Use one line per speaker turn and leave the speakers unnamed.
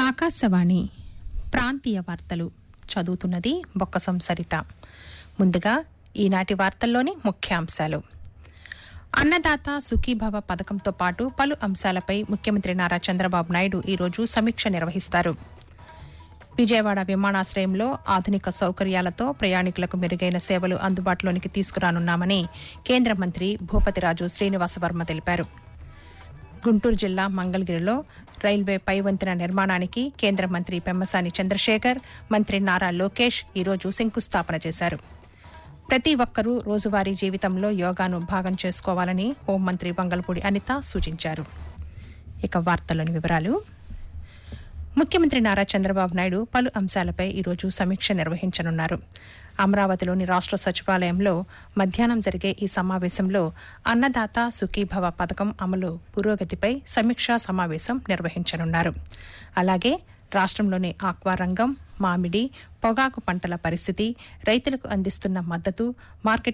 ఆకాశవాణి ప్రాంతీయ వార్తలు చదువుతున్నది బొక్కసం సరిత ముందుగా ఈనాటి వార్తల్లోని ముఖ్యాంశాలు అన్నదాత సుఖీభవ పథకంతో పాటు పలు అంశాలపై ముఖ్యమంత్రి నారా చంద్రబాబు నాయుడు ఈరోజు సమీక్ష నిర్వహిస్తారు విజయవాడ విమానాశ్రయంలో ఆధునిక సౌకర్యాలతో ప్రయాణికులకు మెరుగైన సేవలు అందుబాటులోనికి తీసుకురానున్నామని కేంద్ర మంత్రి భూపతిరాజు శ్రీనివాసవర్మ తెలిపారు గుంటూరు జిల్లా మంగళగిరిలో రైల్వే పై వంతెన నిర్మాణానికి కేంద్ర మంత్రి పెమ్మసాని చంద్రశేఖర్ మంత్రి నారా లోకేష్ ఈరోజు శంకుస్థాపన చేశారు ప్రతి ఒక్కరూ రోజువారీ జీవితంలో యోగాను భాగం చేసుకోవాలని హోంమంత్రి వంగల్పూడి అనిత సూచించారు ఇక వార్తలోని వివరాలు ముఖ్యమంత్రి నారా చంద్రబాబు నాయుడు పలు అంశాలపై ఈరోజు సమీక్ష నిర్వహించనున్నారు అమరావతిలోని రాష్ట సచివాలయంలో మధ్యాహ్నం జరిగే ఈ సమావేశంలో అన్నదాత సుఖీభవ పథకం అమలు పురోగతిపై సమీక్షా సమావేశం నిర్వహించనున్నారు అలాగే రాష్ట్రంలోని ఆక్వా రంగం మామిడి పొగాకు పంటల పరిస్థితి రైతులకు అందిస్తున్న మద్దతు మార్కెట్